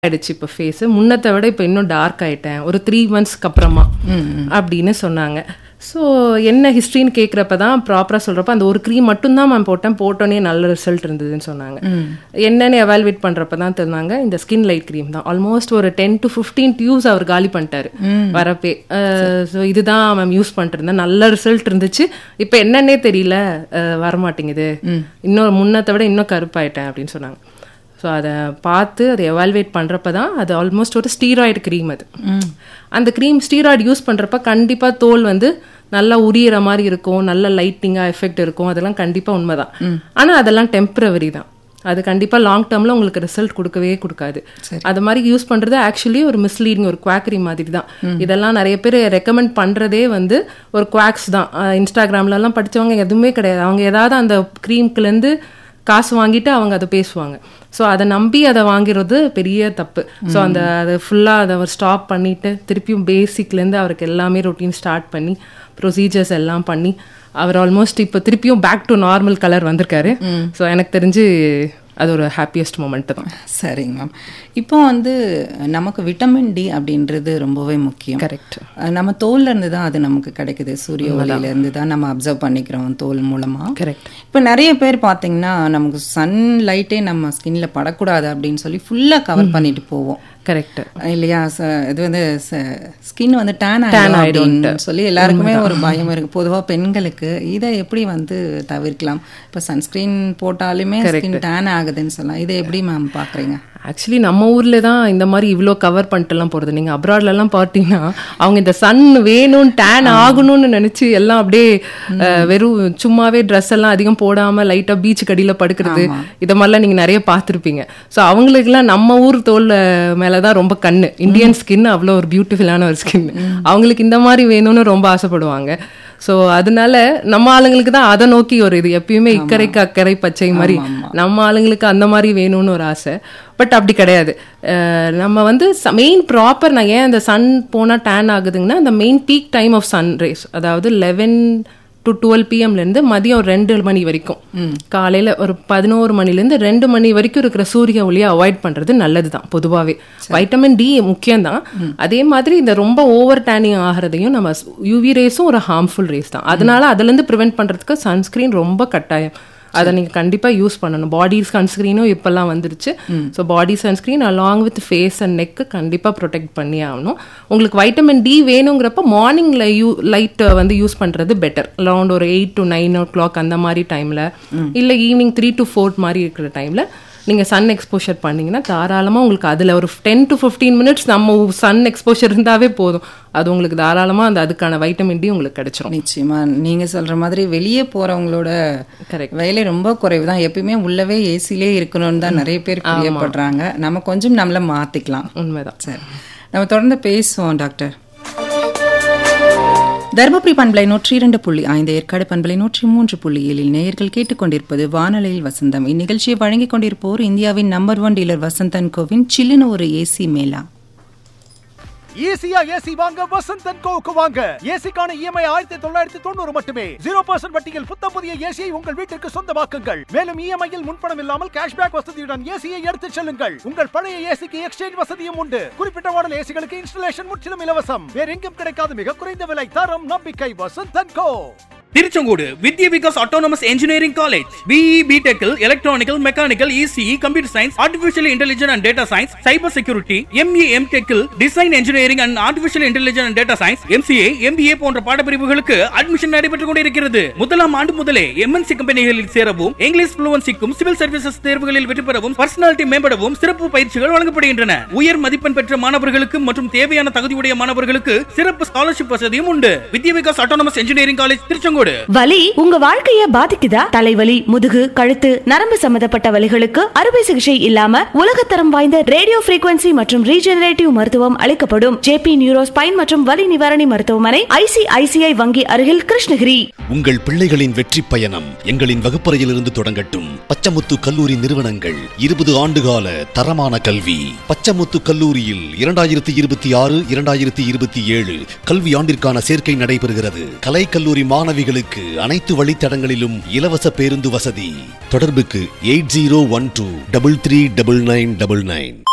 ஆயிடுச்சு இப்போ ஃபேஸ் முன்னத்தை விட இப்போ இன்னும் டார்க் ஆயிட்டேன் ஒரு த்ரீ மந்த்ஸ்க்கு அப்புறமா அப்படின்னு சொன்னாங்க ஸோ என்ன ஹிஸ்ட்ரின்னு கேட்குறப்ப தான் ப்ராப்பராக சொல்கிறப்ப அந்த ஒரு க்ரீம் மட்டும்தான் மேம் போட்டேன் போட்டோன்னே நல்ல ரிசல்ட் இருந்ததுன்னு சொன்னாங்க என்னன்னு எவால்வேட் பண்ணுறப்ப தான் தெரிஞ்சாங்க இந்த ஸ்கின் லைட் க்ரீம் தான் ஆல்மோஸ்ட் ஒரு டென் டு ஃபிஃப்டீன் டியூஸ் அவர் காலி பண்ணிட்டாரு வரப்பே ஸோ இதுதான் மேம் யூஸ் பண்ணிட்டு இருந்தேன் நல்ல ரிசல்ட் இருந்துச்சு இப்போ என்னன்னே தெரியல அஹ், வரமாட்டேங்குது இன்னும் முன்னத்தை விட இன்னும் கருப்பாயிட்டேன் அப்படின்னு சொன்னாங்க ஸோ அதை பார்த்து அதை எவால்வேட் பண்ணுறப்ப தான் அது ஆல்மோஸ்ட் ஒரு ஸ்டீராய்டு க்ரீம் அது அந்த க்ரீம் ஸ்டீராய்டு யூஸ் பண்ணுறப்ப கண்டிப்பாக தோல் வந்து நல்லா உரியிற மாதிரி இருக்கும் நல்ல லைட்டிங்காக எஃபெக்ட் இருக்கும் அதெல்லாம் கண்டிப்பாக உண்மைதான் ஆனால் அதெல்லாம் டெம்பரவரி தான் அது கண்டிப்பாக லாங் டேர்மில் உங்களுக்கு ரிசல்ட் கொடுக்கவே கொடுக்காது அது மாதிரி யூஸ் பண்ணுறது ஆக்சுவலி ஒரு மிஸ்லீடிங் ஒரு குவாக்கரி மாதிரி தான் இதெல்லாம் நிறைய பேர் ரெக்கமெண்ட் பண்ணுறதே வந்து ஒரு குவாக்ஸ் தான் அஹ் இன்ஸ்டாகிராம்லலாம் படிச்சவங்க எதுவுமே கிடையாது அவங்க ஏதாவது அந்த க்ரீம்க்குலேருந்து காசு வாங்கிட்டு அவங்க அதை பேசுவாங்க ஸோ அதை நம்பி அதை வாங்கிறது பெரிய தப்பு ஸோ அந்த அதை ஃபுல்லாக அதை அவர் ஸ்டாப் பண்ணிட்டு திருப்பியும் பேசிக்லேருந்து அவருக்கு எல்லாமே ரொட்டீன் ஸ்டார்ட் பண்ணி ப்ரொசீஜர்ஸ் எல்லாம் பண்ணி அவர் ஆல்மோஸ்ட் இப்போ திருப்பியும் பேக் டு நார்மல் கலர் வந்திருக்காரு ஸோ எனக்கு தெரிஞ்சு அது ஒரு ஹாப்பியஸ்ட் மூமெண்ட் தான் சரிங்க மேம் இப்போ வந்து நமக்கு விட்டமின் டி அப்படின்றது ரொம்பவே முக்கியம் கரெக்ட் அஹ் நம்ம தோல்ல இருந்து தான் அது நமக்கு கிடைக்குது சூரிய ஒளியில இருந்து தான் நம்ம அப்சர்வ் பண்ணிக்கிறோம் தோல் மூலமா கரெக்ட் இப்போ நிறைய பேர் பார்த்தீங்கன்னா நமக்கு சன் லைட்டே நம்ம ஸ்கின்ல படக்கூடாது அப்படின்னு சொல்லி ஃபுல்லா கவர் பண்ணிட்டு போவோம் கரெக்ட் இல்லையா ச- இது வந்து ஸ்கின் வந்து டேன் ஆயிடும் அப்படின்னு சொல்லி எல்லாருக்குமே ஒரு பயம் இருக்கு பொதுவா பெண்களுக்கு இதை எப்படி வந்து தவிர்க்கலாம் இப்போ சன்ஸ்கிரீன் போட்டாலுமே ஸ்கின் டேன் ஆகுதுன்னு சொல்லலாம் இதை எப்படி மேம் பாக்குறீங்க ஆக்சுவலி நம்ம ஊர்ல தான் இந்த மாதிரி இவ்வளோ கவர் பண்ணிட்டுலாம் போறது நீங்க அப்ராட்ல எல்லாம் பார்த்தீங்கன்னா அவங்க இந்த சன் வேணும் டேன் ஆகணும்னு நினைச்சு எல்லாம் அப்படியே அஹ், வெறும் சும்மாவே ட்ரெஸ் எல்லாம் அதிகம் போடாம லைட்டா பீச் கடியில படுக்கிறது இத மாதிரிலாம் நீங்க நிறைய பார்த்துருப்பீங்க ஸோ அவங்களுக்குலாம் நம்ம ஊர் தோல் மேலதான் ரொம்ப கண்ணு இந்தியன் ஸ்கின் அவ்வளோ ஒரு பியூட்டிஃபுல்லான ஒரு ஸ்கின் அவங்களுக்கு இந்த மாதிரி வேணும்னு ரொம்ப ஆசைப்படுவாங்க ஸோ அதனால நம்ம ஆளுங்களுக்கு தான் அதை நோக்கி ஒரு இது எப்பயுமே இக்கரைக்கு அக்கறை பச்சை மாதிரி நம்ம ஆளுங்களுக்கு அந்த மாதிரி வேணும்னு ஒரு ஆசை பட் அப்படி கிடையாது அஹ் நம்ம வந்து மெயின் ப்ராப்பர் நான் ஏன் அந்த சன் போனால் டேன் ஆகுதுங்கன்னா அந்த main peak time of sun rays அதாவது லெவன் டு டுவெல் பிஎம்லேருந்து மதியம் ஒரு ரெண்டு மணி வரைக்கும் காலையில் ஒரு பதினோரு மணிலேருந்து ரெண்டு மணி வரைக்கும் இருக்கிற சூரிய ஒளியை அவாய்ட் பண்ணுறது நல்லது தான் பொதுவாகவே வைட்டமின் டி முக்கியம்தான் அதே மாதிரி இந்த ரொம்ப ஓவர் டேனிங் ஆகிறதையும் நம்ம யூவி ரேஸும் ஒரு ஹார்ம்ஃபுல் ரேஸ் தான் அதனால அதுலேருந்து ப்ரிவென்ட் பண்ணுறதுக்கு சன்ஸ்க்ரீன் ரொம்ப கட்டாயம் அதை நீங்கள் கண்டிப்பாக யூஸ் பண்ணணும் பாடி சன்ஸ்க்ரீனும் இப்போல்லாம் வந்துருச்சு so body sunscreen along with face and நெக்கு கண்டிப்பாக ப்ரொடெக்ட் பண்ணி ஆகணும் உங்களுக்கு வைட்டமின் டி வேணுங்கிறப்ப மார்னிங்கில் யூ லைட் வந்து யூஸ் பண்ணுறது பெட்டர் அரௌண்ட் ஒரு eight to nine o'clock அந்த மாதிரி டைமில் இல்லை ஈவினிங் த்ரீ டு ஃபோர் மாதிரி இருக்கிற டைமில் நீங்கள் சன் எக்ஸ்போஷர் பண்ணீங்கன்னா தாராளமாக உங்களுக்கு அதில் ஒரு டென் டு ஃபிஃப்டீன் மினிட்ஸ் நம்ம சன் எக்ஸ்போஷர் இருந்தாவே போதும் அது உங்களுக்கு தாராளமாக அந்த அதுக்கான வைட்டமின் டி உங்களுக்கு கிடைச்சிரும் நிச்சயமா நீங்க சொல்ற மாதிரி வெளியே போறவங்களோட Correct. வேலை ரொம்ப குறைவு தான் எப்பயுமே உள்ளவே ஏசிலே இருக்கணும்னு தான் நிறைய பேர் பிரியப்படுறாங்க நம்ம கொஞ்சம் நம்மள மாத்திக்கலாம் உண்மைதான் சரி நம்ம தொடர்ந்து பேசுவோம் டாக்டர் தருமபுரி பண்பலை நூற்றி இரண்டு புள்ளி ஐந்து ஏற்காடு பண்பலை நூற்றி மூன்று புள்ளி ஏழில் நேயர்கள் கேட்டுக்கொண்டிருப்பது வானொலியில் வசந்தம் இந்நிகழ்ச்சியை வழங்கிக் கொண்டிருப்போர் இந்தியாவின் நம்பர் ஒன் டீலர் வசந்தன் கோவின் சில்லுன்னு ஒரு ஏசி மேலா ஈஸியா ஏசி வாங்க வசந்தன் கோவுக்கு வாங்க ஏசிக்கான இஎம்ஐ ஆயிரத்தி தொள்ளாயிரத்தி தொண்ணூறு மட்டுமே ஜீரோ பர்சன்ட் வட்டியில் புத்தம் புதிய ஏசியை உங்கள் வீட்டிற்கு சொந்தமாக்குங்கள் மேலும் இஎம்ஐயில் முன்பணம் இல்லாமல் கேஷ்பேக் வசதியுடன் ஏசியை எடுத்துச் செல்லுங்கள் உங்கள் பழைய ஏசிக்கு எக்ஸ்சேஞ்ச் வசதியும் உண்டு குறிப்பிட்ட மாடல் ஏசிகளுக்கு இன்ஸ்டலேஷன் முற்றிலும் இலவசம் வேற எங்கும் கிடைக்காத மிக குறைந்த விலை தரம் நம்பிக்கை Vasanthan Co Tiruchengode Vidya Vikas autonomous engineering college BE பிடெக்கில் electrical mechanical ECE computer science artificial intelligence and data science cyber security ME M டெக்கில் design engineering and artificial intelligence and data science MCA MBA போன்ற பாடப்பிரிவுகளுக்கு அட்மிஷன் நடைபெற்றுக் கொண்டிருக்கிறது முதலாம் ஆண்டு முதலே எம்என்சி கம்பெனிகளில் சேரவும் இங்கிலீஷ் புளுவன்சிக்கும் சிவில் சர்வீசஸ் தேர்வுகளில் வெற்றி பெறவும் பர்சனாலிட்டி மேம்படவும் சிறப்பு பயிற்சிகள் வழங்கப்படுகின்றன உயர் மதிப்பெண் பெற்ற மாணவர்களுக்கு மற்றும் தேவையான தகுதியுடைய மாணவர்களுக்கு சிறப்பு ஸ்காலர்ஷிப் வசதியும் உண்டு Vidya Vikas autonomous engineering college Tiruchengode வலி உங்க வாழ்க்கைய பாதிக்குதா தலைவலி முதுகு கழுத்து நரம்பு சம்பந்தப்பட்ட வலிகளுக்கு அறுவை சிகிச்சை இல்லாம உலகத்தரம் வாய்ந்த ரேடியோ frequency மற்றும் ரீஜெனரேட்டிவ் மருத்துவம் அளிக்கப்படும் ஜேபி நியூரோ ஸ்பைன் மற்றும் வலி நிவாரணி மருத்துவமனை ஐசிஐசிஐ வங்கி அருகில் கிருஷ்ணகிரி உங்கள் பிள்ளைகளின் வெற்றி பயணம் எங்களின் வகுப்பறையிலிருந்து தொடங்கட்டும் பச்சமுத்து கல்லூரி நிறுவனங்கள் இருபது ஆண்டுகால தரமான கல்வி பச்சமுத்து கல்லூரியில் இரண்டாயிரத்தி இருபத்தி ஆறு இரண்டாயிரத்தி இருபத்தி ஏழு கல்வி ஆண்டிற்கான சேர்க்கை நடைபெறுகிறது கலை கல்லூரி மாணவிகளுக்கு அனைத்து வழித்தடங்களிலும் இலவச பேருந்து வசதி தொடர்புக்கு eight zero one two double three double nine double nine